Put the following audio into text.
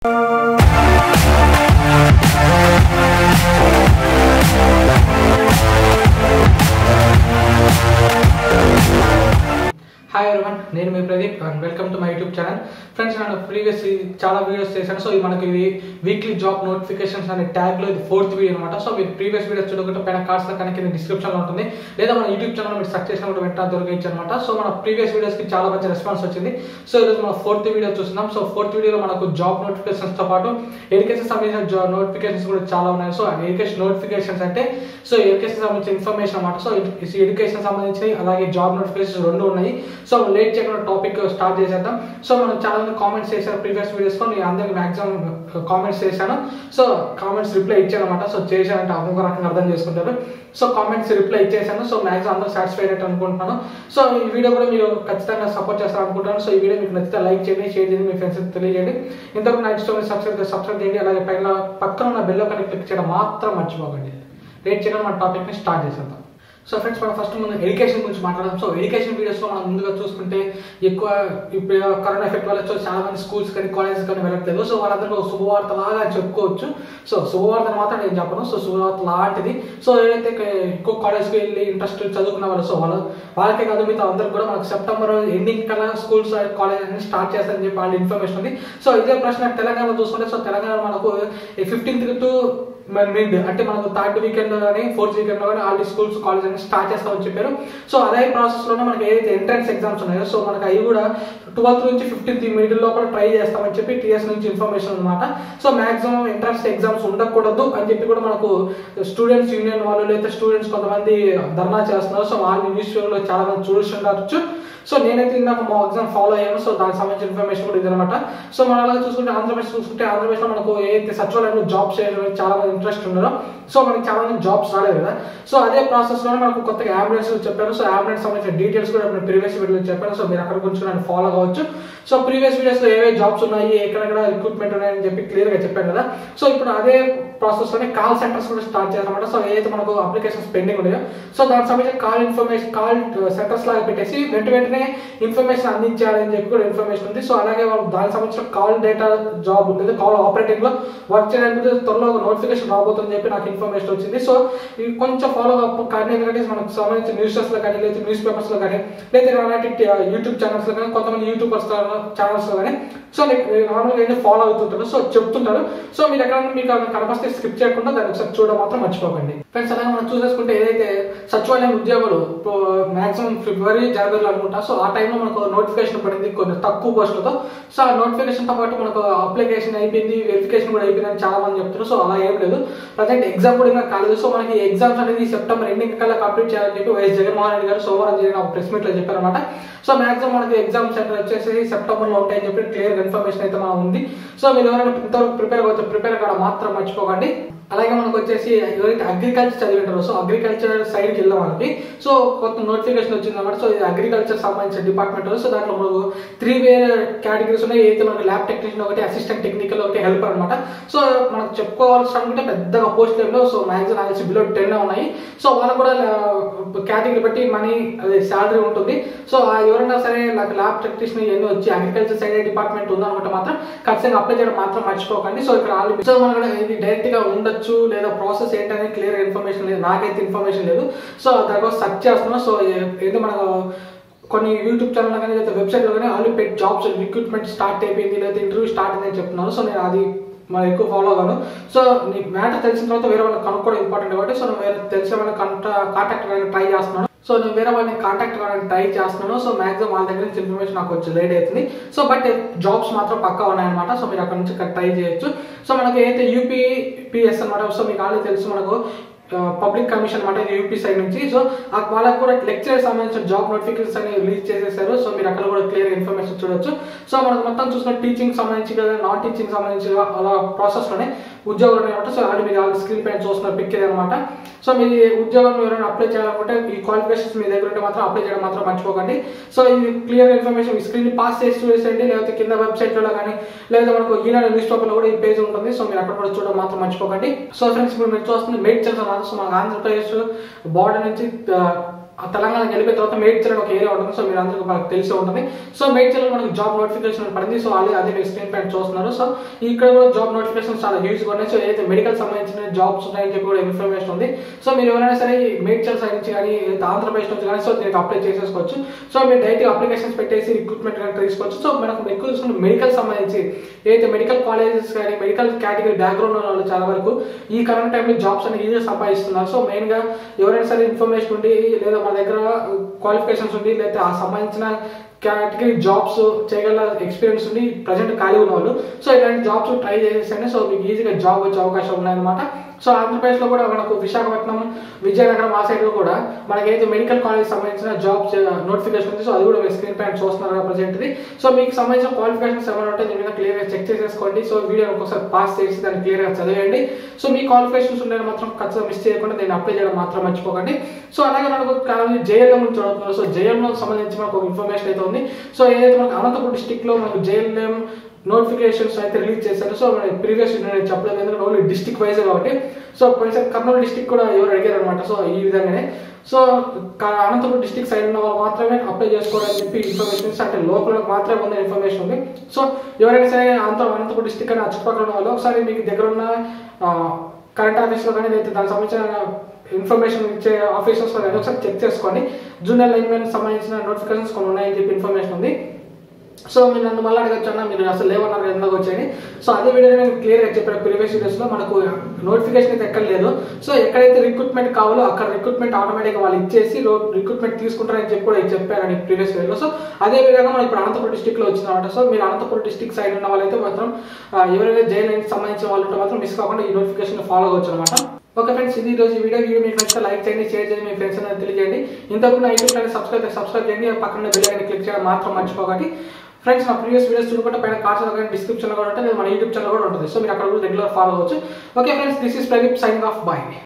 hi everyone నేను మీ Pradeep and welcome to my YouTube channel friends నేను ప్రీవియస్ చాలా వీడియోస్ చేశాను సో ఇది మనకి ఇది వీక్లీ జాబ్ నోటిఫికేషన్స్ అనే ట్యాగ్ లో ఇది ఫోర్త్ వీడియో అనమాట సో మీరు ప్రీవియస్ వీడియోస్ చూడకుంటే పైన కార్డ్స్ కనుక కింద డిస్క్రిప్షన్ లో ఉంటుంది లేదా మన యూట్యూబ్ ఛానల్ మీరు సెర్చ్ చేసినప్పుడు వెంటనే దొరకచ్చు అనమాట సో మన ప్రీవియస్ వీడియోస్ కి చాలా మంచి రెస్పాన్స్ వచ్చింది సో ఈరోజు మన ఫోర్త్ వీడియో చూస్తున్నాం సో ఫోర్త్ వీడియోలో మనకు జాబ్ నోటిఫికేషన్స్ తో పాటు ఎడ్యుకేషన్ సంబంధించిన జాబ్ నోటిఫికేషన్స్ కూడా చాలా ఉన్నాయి సో ఎడ్యుకేషన్ నోటిఫికేషన్స్ అంటే సో ఎడ్యుకేషన్ సంబంధించిన ఇన్ఫర్మేషన్ అనమాట సో ఎడ్యుకేషన్ సంబంధించి అలాగే జాబ్ నోటిఫికేషన్స్ రెండు ఉన్నాయి సో లేట్ చేయకుండా టాపిక్ స్టార్ట్ చేసేద్దాం సో మనం చాలా మంది కామెంట్స్ చేశారు ప్రీవియస్ వీడియోస్ లో నేను అందరికి మాక్సిమం కామెంట్స్ చేశాను సో కామెంట్స్ రిప్లై ఇచ్చాను అనమాట సో చేశానంటే ఒక రకంగా అర్థం చేసుకుంటారు సో కామెంట్స్ రిప్లై ఇచ్చేసాను సో మాక్సిమం అందరూ సాటిస్ఫైడ్ అయితే అనుకుంటున్నాను సో ఈ వీడియో కూడా మీరు ఖచ్చితంగా సపోర్ట్ చేస్తారు అనుకుంటున్నాను సో ఈ వీడియో మీకు నచ్చితే లైక్ చేయండి షేర్ చేయండి మీ ఫ్రెండ్స్ తెలియజేయండి ఇంతవరకు నా ఇష్టం సబ్స్క్రైబ్ సబ్స్క్రైబ్ చేయండి అలాగే పైన పక్కన ఉన్న బెల్ కానీ క్లిక్ చేయడం మాత్రం మర్చిపోకండి రేట్ చేయడం మన టాపిక్ ని స్టార్ట్ చేసేద్దాం సో ఫ్రెండ్స్ మనం ఫస్ట్ ముందు ఎడ్యుకేషన్ గురించి మాట్లాడదాం సో ఎడ్యుకేషన్ వీడియోస్ లో మనం ముందుగా చూసుకుంటే ఎక్కువ ఇప్పుడు కరోనా ఎఫెక్ట్ వల్ల వచ్చి చాలా మంది స్కూల్స్ కానీ కాలేజెస్ కానీ వెళ్ళట్లేదు సో వాళ్ళందరికీ ఒక శుభవార్త లాగా చెప్పుకోవచ్చు సో శుభవార్త మాత్రం నేను చెప్పను సో శుభవార్త లాంటిది సో ఏదైతే ఎక్కువ కాలేజ్కి వెళ్ళి ఇంట్రెస్ట్ చదువుకున్న వాళ్ళు సో వాళ్ళు వాళ్ళకే కాదు మిగతా అందరికి కూడా మనకు సెప్టెంబర్ ఎండింగ్ కల్లా స్కూల్స్ కాలేజ్ అని స్టార్ట్ చేస్తారని చెప్పి వాళ్ళ ఇన్ఫర్మేషన్ ఉంది సో ఇదే ప్రశ్న తెలంగాణలో చూసుకుంటే సో తెలంగాణ మనకు ఫిఫ్టీన్త్ టు మిడ్ అంటే మనకు థర్డ్ వీకెండ్ లో కానీ ఫోర్త్ వీకెండ్ లో కానీ ఆల్రెడీ స్కూల్స్ కాలేజ్ అని స్టార్ట్ చేస్తామని చెప్పారు సో అదే ప్రాసెస్ లోనే మనకి ఏదైతే ఎంట్రన్స్ ఎగ్జామ్స్ ఉన్నాయో సో మనకి అవి కూడా ట్వెల్త్ నుంచి ఫిఫ్టీన్త్ మిడిల్ లోపల ట్రై చేస్తామని చెప్పి టీఎస్ నుంచి ఇన్ఫర్మేషన్ అనమాట సో మాక్సిమం ఎంట్రన్స్ ఎగ్జామ్స్ ఉండకూడదు అని చెప్పి కూడా మనకు స్టూడెంట్స్ యూనియన్ వాళ్ళు లేదా స్టూడెంట్స్ కొంతమంది ధర్నా చేస్తున్నారు సో వాళ్ళ న్యూస్ లో చాలా మంది చూస్తుండొచ్చు సో నేనైతే ఇందాక మా ఎగ్జామ్ ఫాలో అయ్యాను సో దానికి సంబంధించిన ఇన్ఫర్మేషన్ కూడా ఇదనమాట సో మన అలాగే చూసుకుంటే ఆంధ్రప్రదేశ్ చూసుకుంటే ఆంధ్రప్రదేశ్లో మనకు ఏదైతే సచివాలయంలో జాబ్స్ చేయడం చాలా మంది ఇంట్రెస్ట్ ఉన్నారో సో మనకి చాలా మంది జాబ్స్ రాలేదు కదా సో అదే ప్రాసెస్ లోనే మనకు కొత్తగా అంబులెన్స్ చెప్పారు సో అంబులెన్స్ సంబంధించిన డీటెయిల్స్ కూడా నేను ప్రీవియస్ వీడియో చెప్పాను సో మీరు అక్కడ గురించి నన్ను ఫాలో కావచ్చు సో ప్రీవియస్ వీడియోస్ లో ఏవే జాబ్స్ ఉన్నాయి ఎక్కడెక్కడ రిక్రూట్మెంట్ ఉన్నాయని చెప్పి క్లియర్ గా చెప్పాను కదా సో ఇప్పుడు అదే ప్రాసెస్ లోనే కాల్ సెంటర్స్ కూడా స్టార్ట్ చేయాలన్నమాట సో ఏదైతే మనకు అప్లికేషన్స్ పెండింగ్ ఉన్నాయో సో దానికి సంబంధించిన కాల్ ఇన్ఫర్మేషన్ కాల్ సెంటర్స్ లాగా పెట్టేసి వెంట వెంటనే ఇన్ఫర్మేషన్ అందించాలని చెప్పి కూడా ఇన్ఫర్మేషన్ ఉంది సో అలాగే వాళ్ళు దానికి సంబంధించిన కాల్ డేటా జాబ్ ఉంటుంది కాల్ ఆపరేటింగ్ లో వర్క్ చేయడానికి త్వరలో ఒక నోటిఫికేషన్ రాబోతుందని చెప్పి నాకు ఇన్ఫర్మేషన్ వచ్చింది సో ఇది కొంచెం ఫాలో అప్ కానీ ఎందుకంటే మనకు సంబంధించిన న్యూస్ లో కానీ లేదా న్యూస్ పేపర్స్ లో కానీ లేదా అలాంటి యూట్యూబ్ ఛానల్స్ లో కానీ కొంతమంది యూట్యూబర్స్ ఛానల్స్ లో కానీ సో నార్మల్గా ఏంటి ఫాలో అవుతుంటారు సో చెప్తుంటారు సో మీరు ఎక్కడైనా మీకు కనపస్తే స్కిప్ చేయకుండా దాన్ని ఒకసారి చూడడం మాత్రం మర్చిపోకండి ఫ్రెండ్స్ అలాగే మనం చూసేసుకుంటే ఏదైతే సచివాలయం ఉద్యోగులు మాక్సిమం ఫిబ్రవరి జనవరిలో అనుకుంటా సో ఆ టైంలో మనకు నోటిఫికేషన్ పడింది కొన్ని తక్కువ పోస్టులతో సో ఆ నోటిఫికేషన్ తో పాటు మనకు అప్లికేషన్ అయిపోయింది వెరిఫికేషన్ కూడా అయిపోయింది అని చాలా మంది చెప్తున్నారు సో అలా ఏం లేదు ప్రజెంట్ ఎగ్జామ్ కూడా ఇంకా కాలేదు సో మనకి ఎగ్జామ్స్ అనేది సెప్టెంబర్ ఎండింగ్ కల్లా కంప్లీట్ చేయాలని చెప్పి వైఎస్ జగన్మోహన్ రెడ్డి గారు సోమవారం జరిగిన ఒక ప్రెస్ మీట్ లో చెప్పారన్నమాట సో మాక్సిమం మనకి ఎగ్జామ్ సెంటర్ వచ్చేసి సెప్టెంబర్ లో ఉంటాయని చెప్పి క్లియర్ ఇన్ఫర్మేషన్ అయితే మనం ఉంది సో మీరు ఎవరైనా ఇంతవరకు ప్రిపేర్ అవుతే ప్రిపేర్ కావడం మాత్రం మర్చిపోకండి అలాగే మనకు వచ్చేసి ఎవరైతే అగ్రికల్చర్ చదివింటారో సో అగ్రికల్చర్ సైడ్కి వెళ్దాం మనకి సో కొత్త నోటిఫికేషన్ వచ్చింది అనమాట సో ఇది అగ్రికల్చర్ సంబంధించిన డిపార్ట్మెంట్ సో దాంట్లో మనకు త్రీ వేరే కేటగిరీస్ ఉన్నాయి ఏదైతే మనకు ల్యాబ్ టెక్నీషియన్ ఒకటి అసిస్టెంట్ టెక్నికల్ ఒకటి హెల్పర్ అనమాట సో మనకు చెప్పుకోవాల్సి అనుకుంటే పెద్దగా పోస్ట్ లేవు సో మ్యాక్సిమం నాకు బిలో టెన్ ఉన్నాయి సో వాళ్ళకు కూడా కేటగిరీ బట్టి మనీ అదే శాలరీ ఉంటుంది సో ఎవరైనా సరే నాకు ల్యాబ్ టెక్నీషియన్ ఇవన్నీ వచ్చి అగ్రికల్చర్ సైడ్ డిపార్ట్మెంట్ ఉందనుకుంటే మాత్రం ఖచ్చితంగా అప్లై చేయడం మాత్రం మర్చిపోకండి సో ఇక్కడ ఆల్రెడీ సో మనకు ఇది డైరెక్ట్ గా ఉండదు ఉండొచ్చు లేదా ప్రాసెస్ ఏంటనేది క్లియర్ ఇన్ఫర్మేషన్ లేదు నాకైతే ఇన్ఫర్మేషన్ లేదు సో దానికోసం సెర్చ్ చేస్తున్నాం సో ఏంటి మనకు కొన్ని యూట్యూబ్ ఛానల్ కానీ లేదా వెబ్సైట్లో కానీ ఆల్రెడీ పెట్టి జాబ్స్ రిక్రూట్మెంట్ స్టార్ట్ అయిపోయింది లేదా ఇంటర్వ్యూ స్టార్ట్ అయిందని చెప్తున్నాను సో నేను అది మనం ఎక్కువ ఫాలో అవ్వను సో నీకు మ్యాటర్ తెలిసిన తర్వాత వేరే వాళ్ళకి కనుక్కోవడం ఇంపార్టెంట్ కాబట్టి సో నేను వేరే తెలిసిన వాళ్ళని కాంటాక్ట్ ట్రై చేస్తున్నాను సో నేను వేరే వాళ్ళని కాంటాక్ట్ కావడానికి ట్రై చేస్తున్నాను సో మాక్సిమం వాళ్ళ దగ్గర నుంచి ఇన్ఫర్మేషన్ నాకు వచ్చి లేట్ అవుతుంది సో బట్ జాబ్స్ మాత్రం పక్కా ఉన్నాయన్నమాట సో మీరు అక్కడ నుంచి ట్రై చేయొచ్చు సో మనకి ఏదైతే యూపీపీఎస్ అనమాట సో మీకు ఆల్రెడీ తెలుసు మనకు పబ్లిక్ కమిషన్ అనమాట యూపీ సైడ్ నుంచి సో వాళ్ళకి కూడా లెక్చర్ సంబంధించిన జాబ్ నోటిఫికేషన్స్ అనేవి రిలీజ్ చేసేసారు సో మీరు అక్కడ కూడా క్లియర్ ఇన్ఫర్మేషన్ చూడొచ్చు సో మనకు మొత్తం చూసిన టీచింగ్ సంబంధించి కదా నాన్ టీచింగ్ సంబంధించి అలా ప్రాసెస్ లోనే ఉద్యోగాలు ఉన్నాయన్నమాట సో ఆల్రెడీ మీరు ఆల్రెడీ స్క్రీన్ పైన చూస్తున్న పిక్ అనమాట సో మీ ఉద్యోగం ఎవరైనా అప్లై చేయాలనుకుంటే ఈ క్వాలిఫికేషన్స్ మీ దగ్గర ఉంటే మాత్రం అప్లై చేయడం మాత్రం మర్చిపోకండి సో ఇది క్లియర్ ఇన్ఫర్మేషన్ స్క్రీన్ పాస్ చేసి చూసేయండి లేకపోతే కింద వెబ్సైట్లో కానీ లేదా మనకు ఈనాడు న్యూస్ పేపర్లో కూడా ఈ పేజ్ ఉంటుంది సో మీరు అక్కడ కూడా చూడడం మాత్రం మర్చిపోకండి సో ఫ్రెండ్స్ ఇప్పుడు మీరు చూస్తుంది మేడ్చల్ అన్నమాట సో మనకు ఆంధ్రప్రదేశ్ బార్డర్ నుంచి ఆ తెలంగాణకి వెళ్ళిపోయిన తర్వాత మేడ్చల్ అని ఒక ఏరియా ఉంటుంది సో మీరు అందరికీ మనకు తెలిసి ఉంటుంది సో మేడ్చల్ మనకు జాబ్ నోటిఫికేషన్ పడింది సో అదే అదే మీరు స్క్రీన్ పైన చూస్తున్నారు సో ఇక్కడ కూడా జాబ్ నోటిఫికేషన్ చాలా హ్యూజ్గా ఉన్నాయి సో ఏదైతే మెడికల్ సంబంధించిన జాబ్స్ ఉన్నాయని చెప్పి కూడా ఇన్ఫర్మేషన్ ఉంది సో మీరు ఎవరైనా సరే ఈ మేడ్చల్ సైడ్ నుంచి కానీ ఏదైతే ఆంధ్రప్రదేశ్ నుంచి కానీ సో దీనికి అప్లై చేసేసుకోవచ్చు సో మీరు డైరెక్ట్ అప్లికేషన్స్ పెట్టేసి రిక్రూట్మెంట్ కానీ తీసుకోవచ్చు సో మనకు ఎక్కువ చూసుకుంటే మెడికల్ సంబంధించి ఏదైతే మెడికల్ కాలేజెస్ కానీ మెడికల్ కేటగిరీ బ్యాక్గ్రౌండ్ ఉన్న వాళ్ళు చాలా వరకు ఈ కరెంట్ టైంలో జాబ్స్ అనేది ఈజీగా సంపాదిస్తున్నారు సో మెయిన్గా ఎవరైనా సరే ఇన్ఫర్మేషన్ ఉండి లేదా మన దగ్గర క్వాలిఫికేషన్స్ ఉండి లేదా ఆ సంబంధించిన కేటగిరీ జాబ్స్ చేయగల ఎక్స్పీరియన్స్ ఉండి ప్రజెంట్ ఖాళీ ఉన్న వాళ్ళు సో ఇలాంటి జాబ్స్ ట్రై చేసేస్తేనే సో మీకు ఈజీగా జాబ్ వచ్చే అవకాశం ఉన్నాయన్నమాట సో ఆంధ్రప్రదేశ్లో కూడా మనకు విశాఖపట్నం విజయనగరం ఆ సైడ్లో కూడా మనకి అయితే మెడికల్ కాలేజ్ సంబంధించిన జాబ్స్ నోటిఫికేషన్ ఉంది సో అది కూడా మీరు స్క్రీన్ పైన చూస్తున్నారు ప్రజెంట్ ఇది సో మీకు సంబంధించిన క్వాలిఫికేషన్స్ ఏమైనా ఉంటే దీని మీద క్లియర్గా చెక్ చేసేసుకోండి సో వీడియో ఒకసారి పాస్ చేసి దాన్ని క్లియర్గా చదివేయండి సో మీ క్వాలిఫికేషన్స్ ఉండేది మాత్రం ఖచ్చితంగా మిస్ చేయకుండా దీన్ని అప్లై చేయడం మాత్రం మర్చిపోకండి సో అలాగే మనకు చాలా జేఎల్ఎం నుంచి చదువుతున్నారు సో జేఎల్ఎం సంబంధించి మనకు ఒక ఇన్ఫర్మేషన్ అయితే ఉంది సో ఏదైతే మనకు అనంతపురం డిస్టిక్ లో మనకు జేఎల్ఎం నోటిఫికేషన్స్ అయితే రిలీజ్ చేశారు సో మన ప్రీవియస్ నేను చెప్పలేదు ఎందుకంటే ఓన్లీ డిస్టిక్ వైజ్ కాబట్టి సో పోయినసారి కర్నూలు డిస్టిక్ కూడా ఎవరు అడిగారు అనమాట సో ఈ విధంగానే సో క- అనంతపురం డిస్టిక్ సైడ్ ఉన్న వాళ్ళు మాత్రమే అప్లై చేసుకోవాలని చెప్పి ఇన్ఫర్మేషన్ అంటే లోపల మాత్రమే ఉన్న ఇన్ఫర్మేషన్ ఉంది సో ఎవరైనా సరే అంత అనంతపురం డిస్టిక్ అని ఆ చుట్టుపక్కల ఉన్న వాళ్ళు ఒకసారి మీకు దగ్గర ఉన్న కరెంట్ ఆఫీస్లో కానీ లేదా దానికి సంబంధించిన ఇన్ఫర్మేషన్ ఇచ్చే ఆఫీసర్స్ కానీ ఒకసారి చెక్ చేసుకోండి జూనియర్ లైన్మెన్ సంబంధించిన నోటిఫికేషన్స్ కొన్ని ఉన్నాయని చెప్పి ఇన్ఫర్మేషన్ ఉంది సో మీరు నన్ను మళ్ళీ అడగచ్చు అన్న మీరు అసలు లేవన్నారు ఎందుకు వచ్చాయని సో అదే వీడియో నేను క్లియర్గా చెప్పాను ప్రీవియస్ వీడియోస్లో మనకు నోటిఫికేషన్ అయితే ఎక్కడ లేదు సో ఎక్కడైతే రిక్రూట్మెంట్ కావాలో అక్కడ రిక్రూట్మెంట్ ఆటోమేటిక్గా వాళ్ళు ఇచ్చేసి రిక్రూట్మెంట్ తీసుకుంటారని చెప్పి కూడా చెప్పాను ప్రీవియస్ వీడియోలో సో అదే విధంగా మనం ఇప్పుడు అనంతపురం డిస్టిక్లో వచ్చిందన్నమాట సో మీరు అనంతపురం డిస్టిక్ సైడ్ ఉన్న వాళ్ళైతే మాత్రం ఆ, ఎవరైతే జైన్ సంబంధించిన వాళ్ళు ఉంటే మాత్రం మిస్ కాకుండా ఈ నోటిఫికేషన్ ఫాలో అవ్వచ్చు అనమాట ఓకే ఫ్రెండ్స్ ఇది ఈ రోజు ఈ వీడియో వీడియో మీకు నచ్చితే లైక్ చేయండి షేర్ చేయండి మీ ఫ్రెండ్స్ అనేది తెలియజేయండి ఇంతకు నా యూట్యూబ్ ఛానల్ సబ్స్క్రైబ్ సబ్స్క్రైబ్ చేయండి పక్కన బెల్ ఐకాన్ క్లిక్ చేయడం మాత్రం మర్చిపోకండి ఫ్రెండ్స్ నా ప్రీవియస్ వీడియోస్ చూడకుండా పైన కార్డ్స్ కానీ డిస్క్రిప్షన్ లో కూడా ఉంటుంది మన యూట్యూబ్ ఛానల్ కూడా ఉంటుంది సో మీరు అక్కడ కూడా రెగ్యులర్ ఫాలో అవ్వచ్చు okay friends this is Pradeep signing off bye